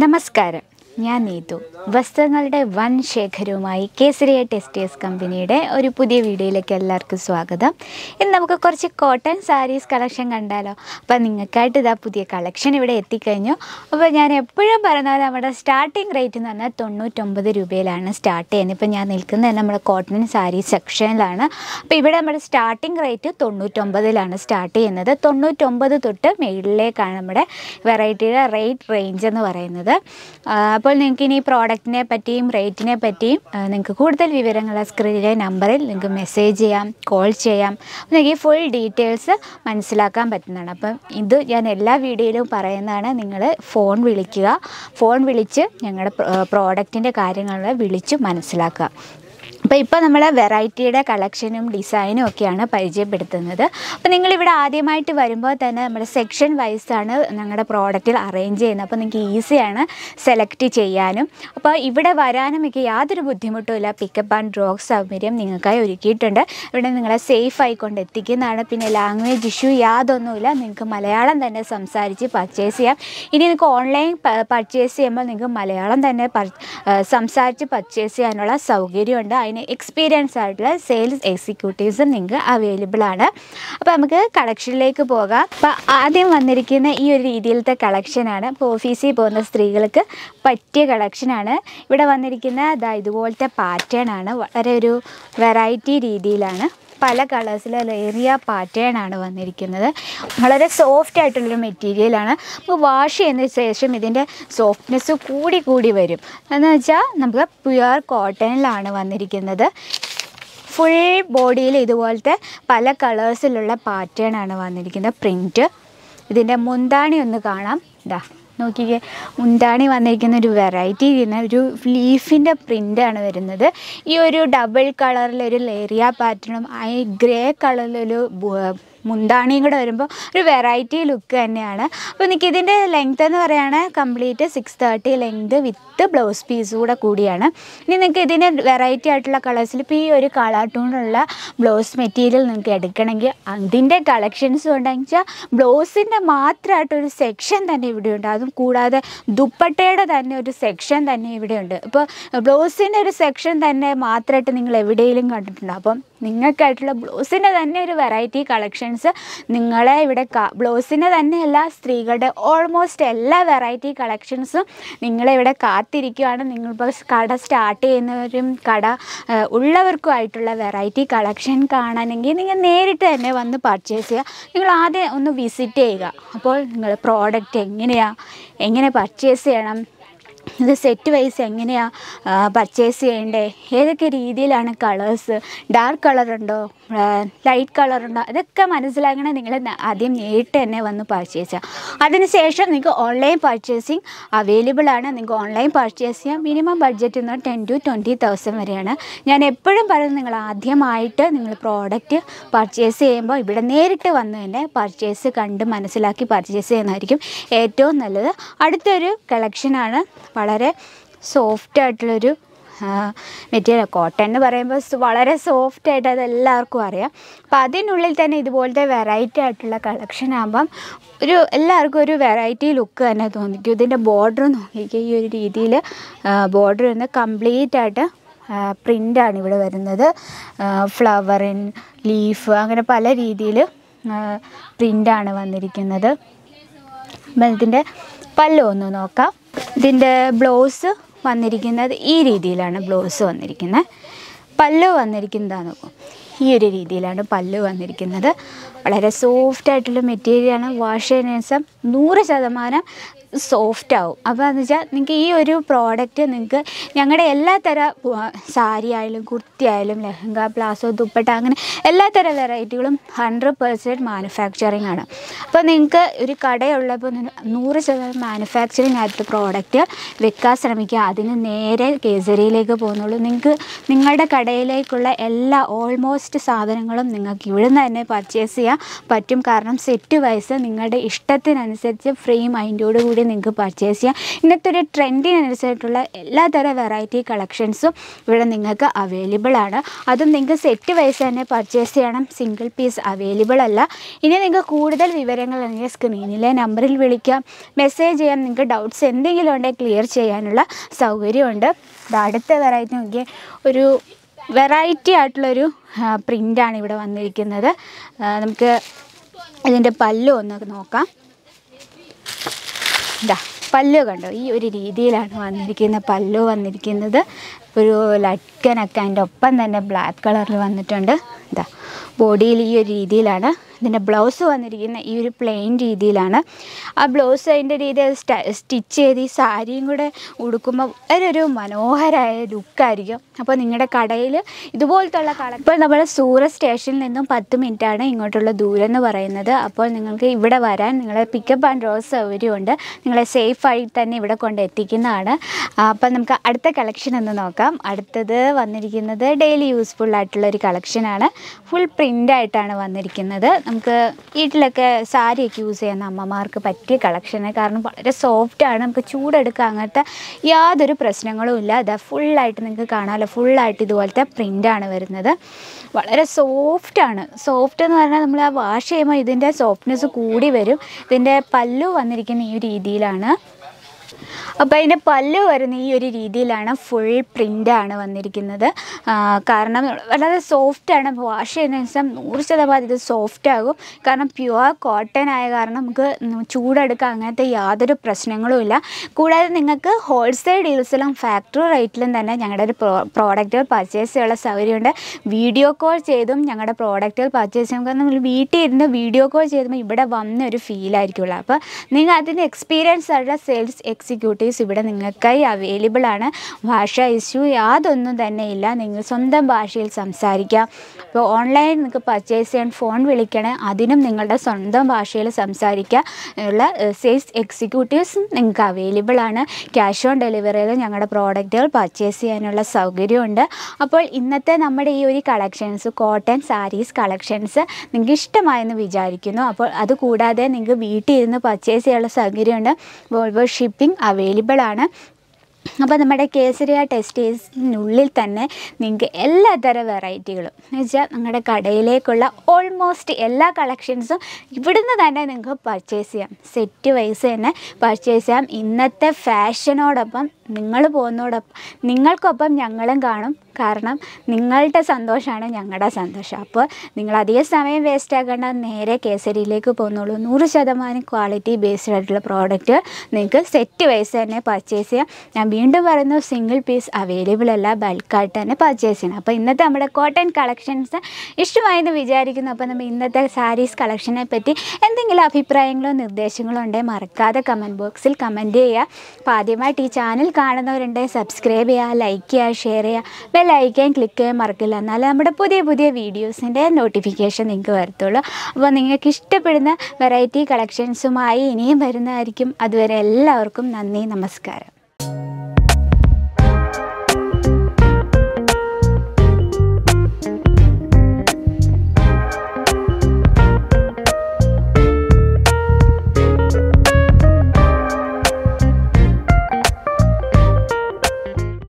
നമസ്കാരം ഞാൻ നീതു വസ്ത്രങ്ങളുടെ വൻ ശേഖരവുമായി കേസരിയ ടെക്സ്റ്റൈൽസ് കമ്പനിയുടെ ഒരു പുതിയ വീഡിയോയിലേക്ക് എല്ലാവർക്കും സ്വാഗതം ഇന്ന് നമുക്ക് കുറച്ച് കോട്ടൺ സാരീസ് കളക്ഷൻ കണ്ടാലോ അപ്പോൾ നിങ്ങൾക്കായിട്ട് ഇതാ പുതിയ കളക്ഷൻ ഇവിടെ എത്തിക്കഴിഞ്ഞു അപ്പോൾ ഞാൻ എപ്പോഴും പറയുന്ന പോലെ നമ്മുടെ സ്റ്റാർട്ടിംഗ് റേറ്റ് എന്ന് പറഞ്ഞാൽ തൊണ്ണൂറ്റൊമ്പത് രൂപയിലാണ് സ്റ്റാർട്ട് ചെയ്യുന്നത് ഇപ്പോൾ ഞാൻ നിൽക്കുന്നത് നമ്മുടെ കോട്ടൺ സാരി സെക്ഷനിലാണ് അപ്പോൾ ഇവിടെ നമ്മുടെ സ്റ്റാർട്ടിംഗ് റേറ്റ് തൊണ്ണൂറ്റൊമ്പതിലാണ് സ്റ്റാർട്ട് ചെയ്യുന്നത് തൊണ്ണൂറ്റൊമ്പത് തൊട്ട് മേളിലേക്കാണ് നമ്മുടെ വെറൈറ്റിയുടെ റേറ്റ് റേഞ്ച് എന്ന് പറയുന്നത് ആ, അപ്പോൾ നിങ്ങൾക്ക് ഇനി പ്രോഡക്റ്റിനെ പറ്റിയും റേറ്റിനെ പറ്റിയും ആ, നിങ്ങൾക്ക് കൂടുതൽ വിവരങ്ങൾ ആ സ്ക്രീനിലെ നമ്പറിൽ നിങ്ങൾക്ക് മെസ്സേജ് ചെയ്യാം കോൾ ചെയ്യാം അപ്പോൾ നിങ്ങൾക്ക് ഈ ഫുൾ ഡീറ്റെയിൽസ് മനസ്സിലാക്കാൻ പറ്റുന്നതാണ് അപ്പം ഇത് ഞാൻ എല്ലാ വീഡിയോയിലും പറയുന്നതാണ് നിങ്ങൾ ഫോൺ വിളിക്കുക ഫോൺ വിളിച്ച് ഞങ്ങളുടെ പ്രോഡക്റ്റിൻ്റെ കാര്യങ്ങൾ വിളിച്ച് മനസ്സിലാക്കുക അപ്പോൾ ഇപ്പോൾ നമ്മൾ വെറൈറ്റിയുടെ കളക്ഷനും ഡിസൈനും ഒക്കെയാണ് പരിചയപ്പെടുത്തുന്നത് അപ്പോൾ നിങ്ങളിവിടെ ആദ്യമായിട്ട് വരുമ്പോൾ തന്നെ നമ്മുടെ സെക്ഷൻ വൈസാണ് ഞങ്ങളുടെ പ്രോഡക്റ്റിൽ അറേഞ്ച് ചെയ്യുന്നത് അപ്പോൾ നിങ്ങൾക്ക് ഈസിയാണ് സെലക്ട് ചെയ്യാനും അപ്പോൾ ഇവിടെ വരാനും ഒക്കെ യാതൊരു ബുദ്ധിമുട്ടും ഇല്ല പിക്കപ്പ് ആൻഡ് ഡ്രോപ്പ് സൗകര്യം നിങ്ങൾക്കായി ഒരുക്കിയിട്ടുണ്ട് ഇവിടെ നിങ്ങളെ സേഫ് ആയിക്കൊണ്ട് എത്തിക്കുന്നതാണ് പിന്നെ ലാംഗ്വേജ് ഇഷ്യൂ യാതൊന്നുമില്ല നിങ്ങൾക്ക് മലയാളം തന്നെ സംസാരിച്ച് പർച്ചേസ് ചെയ്യാം ഇനി നിങ്ങൾക്ക് ഓൺലൈൻ പർച്ചേസ് ചെയ്യുമ്പോൾ നിങ്ങൾക്ക് മലയാളം തന്നെ പർ- ആ, സംസാരിച്ച് പർച്ചേസ് ചെയ്യാനുള്ള സൗകര്യമുണ്ട് അതിന് എക്സ്പീരിയൻസ് ആയിട്ടുള്ള സെയിൽസ് എക്സിക്യൂട്ടീവ്സും നിങ്ങൾക്ക് അവൈലബിൾ ആണ് അപ്പോൾ നമുക്ക് കളക്ഷനിലേക്ക് പോകാം അപ്പോൾ ആദ്യം വന്നിരിക്കുന്ന ഈ ഒരു രീതിയിലത്തെ കളക്ഷനാണ് ഇപ്പോൾ ഓഫീസിൽ പോകുന്ന സ്ത്രീകൾക്ക് പറ്റിയ കളക്ഷനാണ് ഇവിടെ വന്നിരിക്കുന്ന ദാ ഇതുപോലത്തെ പാറ്റേൺ ആണ് വളരെ ഒരു വെറൈറ്റി രീതിയിലാണ് പല കളേഴ്സിലെ ഏറിയ പാറ്റേൺ ആണ് വന്നിരിക്കുന്നത് വളരെ സോഫ്റ്റ് ആയിട്ടുള്ളൊരു മെറ്റീരിയലാണ് നമുക്ക് വാഷ് ചെയ്യുന്നതിന് ശേഷം ഇതിൻ്റെ സോഫ്റ്റ്നെസ് കൂടി കൂടി വരും എന്ന് വെച്ചാൽ നമുക്ക് പ്യുവർ കോട്ടണിലാണ് വന്നിരിക്കുന്നത് ഫുൾ ബോഡിയിൽ ഇതുപോലത്തെ പല കളേഴ്സിലുള്ള പാറ്റേൺ ആണ് വന്നിരിക്കുന്നത് പ്രിൻറ്റ് ഇതിൻ്റെ മുന്താണി ഒന്ന് കാണാം ഇതാ നോക്കിക്കേ മുന്താണി വന്നിരിക്കുന്ന ഒരു വെറൈറ്റി ചെയ്യുന്ന ഒരു ലീഫിൻ്റെ പ്രിൻ്റാണ് വരുന്നത് ഈ ഒരു ഡബിൾ കളറിലൊരു ലേറിയ പാറ്റേണും ആ ഗ്രേ കളറിലൊരു ബു- മുന്താണിയും കൂടെ വരുമ്പോൾ ഒരു വെറൈറ്റി ലുക്ക് തന്നെയാണ് അപ്പോൾ എനിക്ക് ഇതിൻ്റെ ലെങ്ത് എന്ന് പറയുകയാണെങ്കിൽ complete six thirty length with blouse piece കൂടെ കൂടിയാണ് ഇനി നിങ്ങൾക്ക് ഇതിന് വെറൈറ്റി ആയിട്ടുള്ള കളേഴ്സിൽ ഇപ്പോൾ ഈ ഒരു കളർ ടൂണുള്ള ബ്ലൗസ് മെറ്റീരിയൽ നിങ്ങൾക്ക് എടുക്കണമെങ്കിൽ അതിൻ്റെ കളക്ഷൻസ് ഉണ്ടെങ്കിൽ വെച്ചാൽ ബ്ലൗസിൻ്റെ മാത്രമായിട്ടൊരു സെക്ഷൻ തന്നെ ഇവിടെയുണ്ട് അതും കൂടാതെ ദുപ്പട്ടയുടെ തന്നെ ഒരു സെക്ഷൻ തന്നെ ഇവിടെയുണ്ട് ഇപ്പോൾ ബ്ലൗസിൻ്റെ ഒരു സെക്ഷൻ തന്നെ മാത്രമായിട്ട് നിങ്ങൾ എവിടെയെങ്കിലും കണ്ടിട്ടുണ്ടോ അപ്പം നിങ്ങൾക്കായിട്ടുള്ള ബ്ലൗസിൻ്റെ തന്നെ ഒരു വെറൈറ്റി കളക്ഷൻസ് നിങ്ങളെ ഇവിടെ ബ്ലൗസിൻ്റെ തന്നെയല്ല സ്ത്രീകളുടെ ഓൾമോസ്റ്റ് എല്ലാ വെറൈറ്റി കളക്ഷൻസും നിങ്ങളെ ഇവിടെ കാത്തിരിക്കുകയാണ് നിങ്ങളിപ്പോൾ കട സ്റ്റാർട്ട് ചെയ്യുന്നവരും കട ആ, ഉള്ളവർക്കും ആയിട്ടുള്ള വെറൈറ്റി കളക്ഷൻ കാണണമെങ്കിൽ നിങ്ങൾ നേരിട്ട് തന്നെ വന്ന് പർച്ചേസ് ചെയ്യുക നിങ്ങൾ ആദ്യം ഒന്ന് വിസിറ്റ് ചെയ്യുക അപ്പോൾ നിങ്ങൾ പ്രോഡക്റ്റ് എങ്ങനെയാണ് എങ്ങനെ പർച്ചേസ് ചെയ്യണം ഇത് സെറ്റ് വൈസ് എങ്ങനെയാണ് പർച്ചേസ് ചെയ്യേണ്ടേ ഏതൊക്കെ രീതിയിലാണ് കളേഴ്സ് ഡാർക്ക് കളറുണ്ടോ ലൈറ്റ് കളറുണ്ടോ ഇതൊക്കെ മനസ്സിലാക്കണേ നിങ്ങൾ ന- ആദ്യം നേരിട്ട് തന്നെ വന്ന് പർച്ചേസ് ചെയ്യാം അതിനുശേഷം നിങ്ങൾക്ക് ഓൺലൈൻ പർച്ചേസിങ് അവൈലബിൾ ആണ് നിങ്ങൾക്ക് ഓൺലൈൻ പർച്ചേസ് ചെയ്യാം മിനിമം ബഡ്ജറ്റ് എന്ന് ടെൻ ടു ട്വൻറ്റി തൗസൻഡ് വരെയാണ് ഞാൻ എപ്പോഴും പറയുന്നത് നിങ്ങൾ ആദ്യമായിട്ട് നിങ്ങൾ പ്രോഡക്റ്റ് പർച്ചേസ് ചെയ്യുമ്പോൾ ഇവിടെ നേരിട്ട് വന്ന് തന്നെ പർച്ചേസ് കണ്ട് മനസ്സിലാക്കി പർച്ചേസ് ചെയ്യുന്നതായിരിക്കും ഏറ്റവും നല്ലത് അടുത്തൊരു കളക്ഷനാണ് വളരെ സോഫ്റ്റ് ആയിട്ടുള്ളൊരു മെറ്റീരിയൽ കോട്ടൺ എന്ന് പറയുമ്പോൾ സ് വളരെ സോഫ്റ്റ് ആയിട്ട് അത് എല്ലാവർക്കും അറിയാം അപ്പം അതിനുള്ളിൽ തന്നെ ഇതുപോലത്തെ വെറൈറ്റി ആയിട്ടുള്ള കളക്ഷൻ ആകുമ്പം ഒരു എല്ലാവർക്കും ഒരു വെറൈറ്റി ലുക്ക് തന്നെ തോന്നിക്കും ഇതിൻ്റെ ബോർഡർ നോക്കിക്കുക ഈ ഒരു രീതിയിൽ ബോർഡർ വരുന്ന കംപ്ലീറ്റ് ആയിട്ട് പ്രിൻ്റാണ് ഇവിടെ വരുന്നത് ഫ്ലവറിൻ ലീഫ് അങ്ങനെ പല രീതിയിൽ പ്രിൻ്റാണ് വന്നിരിക്കുന്നത് അപ്പം ഇതിൻ്റെ പല്ലു ഒന്ന് നോക്കാം ഇതിൻ്റെ ബ്ലൗസ് വന്നിരിക്കുന്നത് ഈ രീതിയിലാണ് ബ്ലൗസ് വന്നിരിക്കുന്നത് പല്ലു വന്നിരിക്കുന്നതാണ് നോക്കും ഈ ഒരു രീതിയിലാണ് പല്ലു വന്നിരിക്കുന്നത് വളരെ സോഫ്റ്റ് ആയിട്ടുള്ള മെറ്റീരിയലാണ് വാഷ് ചെയ്യുന്ന ദിവസം നൂറ് ശതമാനം സോഫ്റ്റ് ആവും അപ്പോൾ എന്ന് വെച്ചാൽ നിങ്ങൾക്ക് ഈ ഒരു പ്രോഡക്റ്റ് നിങ്ങൾക്ക് ഞങ്ങളുടെ എല്ലാ തര സാരി ആയാലും കുർത്തി ആയാലും ലെഹങ്ക പ്ലാസോ ദുപ്പട്ട അങ്ങനെ എല്ലാ തര വെറൈറ്റികളും ഹൺഡ്രഡ് പെർസെൻറ്റ് മാനുഫാക്ചറിങ് ആണ് അപ്പോൾ നിങ്ങൾക്ക് ഒരു കടയുള്ളപ്പോൾ നിങ്ങൾ നൂറ് ശതമാനം മാനുഫാക്ചറിങ് ആയിട്ടുള്ള പ്രോഡക്റ്റ് വെക്കാൻ ശ്രമിക്കുക അതിന് നേരെ കേസരിയിലേക്ക് പോകുന്നുള്ളൂ നിങ്ങൾക്ക് നിങ്ങളുടെ കടയിലേക്കുള്ള എല്ലാ ഓൾമോസ്റ്റ് സാധനങ്ങളും നിങ്ങൾക്ക് ഇവിടുന്ന് തന്നെ പർച്ചേസ് ചെയ്യാൻ പറ്റും കാരണം സെറ്റ് വൈസ് നിങ്ങളുടെ ഇഷ്ടത്തിനനുസരിച്ച് ഫ്രീ മൈൻഡോട് കൂടി കൂടി നിങ്ങൾക്ക് പർച്ചേസ് ചെയ്യാം ഇന്നത്തെ ഒരു ട്രെൻഡിനനുസരിച്ചുള്ള എല്ലാതരം വെറൈറ്റി കളക്ഷൻസും ഇവിടെ നിങ്ങൾക്ക് അവൈലബിൾ ആണ് അതും നിങ്ങൾക്ക് സെറ്റ് വൈസ് തന്നെ പർച്ചേസ് ചെയ്യണം സിംഗിൾ പീസ് അവൈലബിൾ അല്ല ഇനി നിങ്ങൾക്ക് കൂടുതൽ വിവരങ്ങൾ ഉണ്ടെങ്കിൽ സ്ക്രീനിലെ നമ്പറിൽ വിളിക്കാം മെസ്സേജ് ചെയ്യാം നിങ്ങൾക്ക് ഡൗട്ട്സ് എന്തെങ്കിലും ഉണ്ടെങ്കിൽ ക്ലിയർ ചെയ്യാനുള്ള സൗകര്യമുണ്ട് ഇത് അടുത്ത വെറൈറ്റി നോക്കിയാൽ ഒരു വെറൈറ്റി ആയിട്ടുള്ളൊരു പ്രിൻ്റാണ് ഇവിടെ വന്നിരിക്കുന്നത് ആ, നമുക്ക് ഇതിൻ്റെ പല്ലു ഒന്ന് നോക്കാം ഇതാ പല്ലു കണ്ടോ ഈ ഒരു രീതിയിലാണ് വന്നിരിക്കുന്ന പല്ലു വന്നിരിക്കുന്നത് ഒരു ലട്കനൊക്കെ അതിൻ്റെ ഒപ്പം തന്നെ ബ്ലാക്ക് കളറിൽ വന്നിട്ടുണ്ട് ഇതാ ബോഡിയിൽ ഈ ഒരു രീതിയിലാണ് ഇതിൻ്റെ ബ്ലൗസ് വന്നിരിക്കുന്ന ഈ ഒരു പ്ലെയിൻ രീതിയിലാണ് ആ ബ്ലൗസ് അതിൻ്റെ രീതി സ്റ്റിച്ച് ചെയ്ത് ഈ സാരിയും കൂടെ ഉടുക്കുമ്പോൾ ഒരു മനോഹരമായ ലുക്കായിരിക്കും അപ്പോൾ നിങ്ങളുടെ കടയിൽ ഇതുപോലത്തുള്ള കള ഇപ്പോൾ നമ്മൾ സൂറത്ത് സ്റ്റേഷനിൽ നിന്നും പത്ത് മിനിറ്റാണ് ഇങ്ങോട്ടുള്ള ദൂരം എന്ന് പറയുന്നത് അപ്പോൾ നിങ്ങൾക്ക് ഇവിടെ വരാൻ നിങ്ങളെ പിക്കപ്പ് ആൻഡ് ഡ്രോപ്പ് സൗകര്യമുണ്ട് നിങ്ങളെ സേഫായി തന്നെ ഇവിടെ കൊണ്ട് എത്തിക്കുന്നതാണ് ആ, അപ്പം നമുക്ക് അടുത്ത കളക്ഷൻ ഒന്ന് നോക്കാം അടുത്തത് വന്നിരിക്കുന്നത് ഡെയിലി യൂസ്ഫുൾ ആയിട്ടുള്ള ഒരു കളക്ഷനാണ് ഫുൾ പ്രിൻ്റ് ആയിട്ടാണ് വന്നിരിക്കുന്നത് നമുക്ക് വീട്ടിലൊക്കെ സാരിയൊക്കെ യൂസ് ചെയ്യുന്ന അമ്മമാർക്ക് പറ്റിയ കളക്ഷന് കാരണം വളരെ സോഫ്റ്റ് ആണ് നമുക്ക് ചൂടെടുക്കുക അങ്ങനത്തെ യാതൊരു പ്രശ്നങ്ങളും ഇല്ല അതാ ഫുള്ളായിട്ട് നിങ്ങൾക്ക് കാണാമല്ലോ ഫുള്ളായിട്ട് ഇതുപോലത്തെ പ്രിൻ്റാണ് വരുന്നത് വളരെ സോഫ്റ്റാണ് സോഫ്റ്റ് എന്ന് പറഞ്ഞാൽ നമ്മൾ ആ വാഷ് ചെയ്യുമ്പോൾ ഇതിൻ്റെ സോഫ്റ്റ്നെസ് കൂടി വരും ഇതിൻ്റെ പല്ലു വന്നിരിക്കുന്ന ഈ ഒരു രീതിയിലാണ് അപ്പോൾ അതിൻ്റെ പല്ല് വരുന്ന ഈ ഒരു രീതിയിലാണ് ഫുൾ പ്രിൻ്റാണ് വന്നിരിക്കുന്നത് ആ, കാരണം വളരെ സോഫ്റ്റാണ് വാഷ് ചെയ്യുന്ന ദിവസം നൂറ് ശതമാനം ഇത് സോഫ്റ്റ് ആകും കാരണം പ്യുവർ കോട്ടൺ ആയ കാരണം നമുക്ക് ചൂടെടുക്കുക അങ്ങനത്തെ യാതൊരു പ്രശ്നങ്ങളും ഇല്ല കൂടാതെ നിങ്ങൾക്ക് ഹോൾസെയിൽ ഡീൽസിലും ഫാക്ടറി റേറ്റിലും തന്നെ ഞങ്ങളുടെ ഒരു പ്രോ പ്രോഡക്റ്റുകൾ പർച്ചേസ് ചെയ്യാനുള്ള സൗകര്യമുണ്ട് വീഡിയോ കോൾ ചെയ്തും ഞങ്ങളുടെ പ്രോഡക്റ്റുകൾ പർച്ചേസ് ചെയ്യാം കാരണം നിങ്ങൾ വീട്ടിൽ ഇരുന്ന് വീഡിയോ കോൾ ചെയ്യുമ്പോൾ ഇവിടെ വന്ന ഒരു ഫീലായിരിക്കുള്ളൂ അപ്പോൾ നിങ്ങൾ അതിന് എക്സ്പീരിയൻസ് ആയിട്ടുള്ള സെയിൽസ് എക്സിക്യൂട്ടീവ്സ് ഇവിടെ നിങ്ങൾക്കായി അവൈലബിൾ ആണ് ഭാഷ ഇഷ്യൂ യാതൊന്നും തന്നെ ഇല്ല നിങ്ങൾ സ്വന്തം ഭാഷയിൽ സംസാരിക്കാം ഇപ്പോൾ ഓൺലൈൻ നിങ്ങൾക്ക് പർച്ചേസ് ചെയ്യാൻ ഫോൺ വിളിക്കണേ അതിനും നിങ്ങളുടെ സ്വന്തം ഭാഷയിൽ സംസാരിക്കുക ഉള്ള സെയിൽസ് എക്സിക്യൂട്ടീവ്സും നിങ്ങൾക്ക് അവൈലബിൾ ആണ് ക്യാഷ് ഓൺ ഡെലിവറിയിൽ ഞങ്ങളുടെ പ്രോഡക്റ്റുകൾ പർച്ചേസ് ചെയ്യാനുള്ള സൗകര്യമുണ്ട് അപ്പോൾ ഇന്നത്തെ നമ്മുടെ ഈ ഒരു കളക്ഷൻസ് കോട്ടൺ സാരീസ് കളക്ഷൻസ് നിങ്ങൾക്ക് ഇഷ്ടമായെന്ന് വിചാരിക്കുന്നു അപ്പോൾ അതുകൂടാതെ നിങ്ങൾക്ക് വീട്ടിൽ ഇരുന്ന് പർച്ചേസ് ചെയ്യാനുള്ള സൗകര്യമുണ്ട് വോൾവോ ഷിപ്പിംഗ് അവൈലബിൾ ആണ് അപ്പോൾ നമ്മുടെ കേസരിയ ടെസ്റ്റേഴ്സിനുള്ളിൽ തന്നെ നിങ്ങൾക്ക് എല്ലാതരം വെറൈറ്റികളും എന്ന് വെച്ചാൽ നിങ്ങളുടെ കടയിലേക്കുള്ള ഓൾമോസ്റ്റ് എല്ലാ കളക്ഷൻസും ഇവിടുന്ന് തന്നെ നിങ്ങൾക്ക് പർച്ചേസ് ചെയ്യാം സെറ്റ് വൈസ് തന്നെ പർച്ചേസ് ചെയ്യാം ഇന്നത്തെ ഫാഷനോടൊപ്പം നിങ്ങൾ പോകുന്നതോടൊപ്പം നിങ്ങൾക്കൊപ്പം ഞങ്ങളും കാണും കാരണം നിങ്ങളുടെ സന്തോഷമാണ് ഞങ്ങളുടെ സന്തോഷം അപ്പോൾ നിങ്ങൾ അധിക സമയം വേസ്റ്റ് ആക്കേണ്ട നേരെ കേസരിയിലേക്ക് പോകുന്നുള്ളൂ നൂറ് ശതമാനം ക്വാളിറ്റി ബേസ്ഡ് ആയിട്ടുള്ള പ്രോഡക്റ്റ് നിങ്ങൾക്ക് സെറ്റ് വൈസ് തന്നെ പർച്ചേസ് ചെയ്യാം ഞാൻ വീണ്ടും പറയുന്നു സിംഗിൾ പീസ് അവൈലബിൾ അല്ല ബൾക്കായിട്ട് തന്നെ പർച്ചേസ് ചെയ്യണം അപ്പോൾ ഇന്നത്തെ നമ്മുടെ കോട്ടൺ കളക്ഷൻസ് ഇഷ്ടമായെന്ന് വിചാരിക്കുന്നു അപ്പോൾ നമ്മൾ ഇന്നത്തെ സാരീസ് കളക്ഷനെ പറ്റി എന്തെങ്കിലും അഭിപ്രായങ്ങളോ നിർദ്ദേശങ്ങളോ ഉണ്ടെങ്കിൽ മറക്കാതെ കമൻറ്റ് ബോക്സിൽ കമൻറ്റ് ചെയ്യുക അപ്പോൾ ആദ്യമായിട്ട് ഈ ചാനൽ കാണുന്നവരുണ്ടെങ്കിൽ സബ്സ്ക്രൈബ് ചെയ്യുക ലൈക്ക് ചെയ്യുക ഷെയർ ചെയ്യുക ബെൽ ഐക്കൻ ക്ലിക്ക് ചെയ്യാൻ മറക്കില്ല എന്നാലേ നമ്മുടെ പുതിയ പുതിയ വീഡിയോസിൻ്റെ നോട്ടിഫിക്കേഷൻ നിങ്ങൾക്ക് വരത്തുള്ളൂ അപ്പോൾ നിങ്ങൾക്ക് ഇഷ്ടപ്പെടുന്ന വെറൈറ്റി കളക്ഷൻസുമായി ഇനിയും വരുന്നതായിരിക്കും അതുവരെ എല്ലാവർക്കും നന്ദി നമസ്കാരം